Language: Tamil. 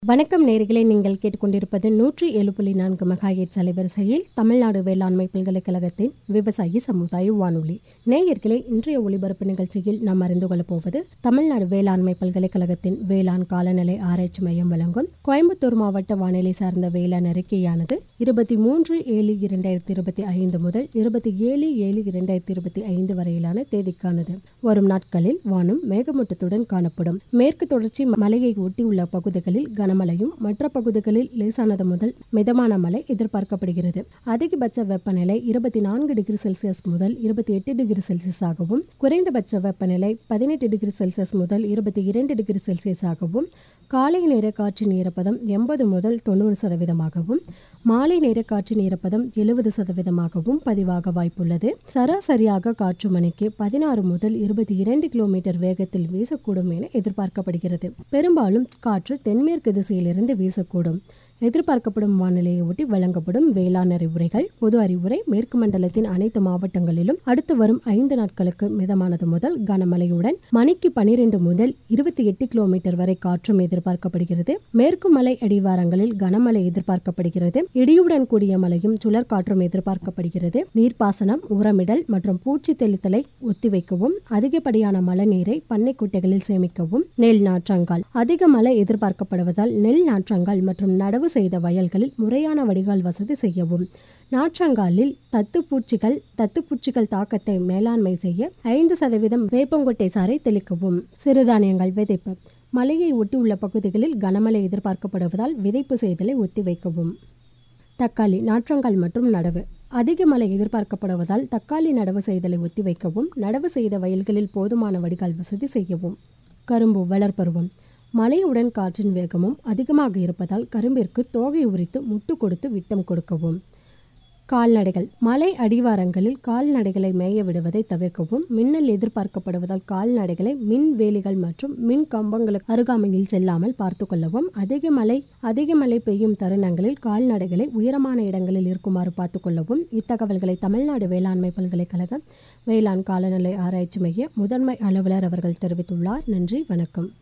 வணக்கம் நேயர்களே நீங்கள் கேட்டுக்கொண்டிருப்பது நூற்றி ஏழு புள்ளி நான்கு மெகாஹெட்ஸ் அலைவரிசையில் தமிழ்நாடு வேளாண்மை பல்கலைக்கழகத்தின் விவசாயி சமுதாய வானொலி நேயர்களே இன்றைய ஒளிபரப்பு நிகழ்ச்சியில் நாம் அறிந்து கொள்ளப் போவது தமிழ்நாடு வேளாண்மை பல்கலைக்கழகத்தின் வேளாண் காலநிலை ஆராய்ச்சி மையம் வழங்கும் கோயம்புத்தூர் மாவட்ட வானிலை சார்ந்த வேளாண் அறிக்கையானது இருபத்தி மூன்று ஏழு இரண்டாயிரத்தி இருபத்தி ஐந்து முதல் இருபத்தி ஏழு ஏழு இரண்டாயிரத்தி இருபத்தி ஐந்து வரையிலான தேதிக்கானது வரும் நாட்களில் வானம் மேகமூட்டத்துடன் காணப்படும் மேற்கு தொடர்ச்சி மலையை ஒட்டியுள்ள பகுதிகளில் கனமழையும் மற்ற பகுதிகளில் லேசானது முதல் மிதமான மழை எதிர்பார்க்கப்படுகிறது அதிகபட்ச வெப்பநிலை இருபத்தி நான்கு டிகிரி செல்சியஸ் முதல் இருபத்தி எட்டு டிகிரி செல்சியஸாகவும் குறைந்தபட்ச வெப்பநிலை பதினெட்டு டிகிரி செல்சியஸ் முதல் இருபத்தி இரண்டு டிகிரி செல்சியஸாகவும் காலை நேர காற்றின் ஈரப்பதம் எண்பது முதல் தொண்ணூறு சதவீதமாகவும் மாலை நேர காற்றின் ஈரப்பதம் எழுபது சதவீதமாகவும் பதிவாக வாய்ப்புள்ளது சராசரியாக காற்று மணிக்கு பதினாறு முதல் இருபத்தி இரண்டு கிலோமீட்டர் வேகத்தில் வீசக்கூடும் என எதிர்பார்க்கப்படுகிறது பெரும்பாலும் காற்று தென்மேற்கு திசையிலிருந்து வீசக்கூடும் எதிர்பார்க்கப்படும் வானிலையை ஒட்டி வழங்கப்படும் வேளாண் அறிவுரைகள் பொது அறிவுரை மேற்கு மண்டலத்தின் அனைத்து மாவட்டங்களிலும் அடுத்து வரும் ஐந்து நாட்களுக்கு மிதமானது முதல் கனமழையுடன் மணிக்கு பனிரெண்டு முதல் இருபத்தி எட்டு கிலோமீட்டர் வரை காற்றும் எதிர்பார்க்கப்படுகிறது மேற்கு மலை அடிவாரங்களில் கனமழை எதிர்பார்க்கப்படுகிறது இடியுடன் கூடிய மழையும் சுழற்காற்றும் எதிர்பார்க்கப்படுகிறது நீர்ப்பாசனம் உரமிடல் மற்றும் பூச்சி தெளித்தலை ஒத்திவைக்கவும் அதிகப்படியான மழை நீரை பண்ணை குட்டைகளில் சேமிக்கவும் நெல் நாற்றங்கால் அதிக மழை எதிர்பார்க்கப்படுவதால் நெல் நாற்றங்கால் மற்றும் நடவு செய்த வயல்களில் முறையான வடிகால் வசதி செய்யவும் நாற்றங்காலில் தத்துப்பூச்சிகள் தத்துப்பூச்சிகள் தாக்கத்தை மேலாண்மை செய்ய ஐந்து சதவீதம் வேப்பங்கொட்டை சாறை தெளிக்கவும் சிறுதானியங்கள் விதைப்பு மலையை ஒட்டியுள்ள பகுதிகளில் கனமழை எதிர்பார்க்கப்படுவதால் விதைப்பு செய்தலை ஒத்திவைக்கவும் தக்காளி நாற்றங்கால் மற்றும் நடவு அதிக மழை எதிர்பார்க்கப்படுவதால் தக்காளி நடவு செய்தலை ஒத்திவைக்கவும் நடவு செய்த வயல்களில் போதுமான வடிகால் வசதி செய்யவும் கரும்பு வளர்ப்பருவம் மழையுடன் காற்றின் வேகமும் அதிகமாக இருப்பதால் கரும்பிற்கு தோகை உரித்து முட்டு கொடுத்து விட்டம் கொடுக்கவும் கால்நடைகள் மலை அடிவாரங்களில் கால்நடைகளை மேய விடுவதை தவிர்க்கவும் மின்னல் எதிர்பார்க்கப்படுவதால் கால்நடைகளை மின் வேலிகள் மற்றும் மின் கம்பங்களுக்கு அருகாமையில் செல்லாமல் பார்த்து கொள்ளவும் அதிக மழை அதிக மழை பெய்யும் தருணங்களில் கால்நடைகளை உயரமான இடங்களில் இருக்குமாறு பார்த்து கொள்ளவும் இத்தகவல்களை தமிழ்நாடு வேளாண்மை பல்கலைக்கழகம் வேளாண் காலநிலை ஆராய்ச்சி மைய முதன்மை அலுவலர் அவர்கள் தெரிவித்துள்ளார் நன்றி வணக்கம்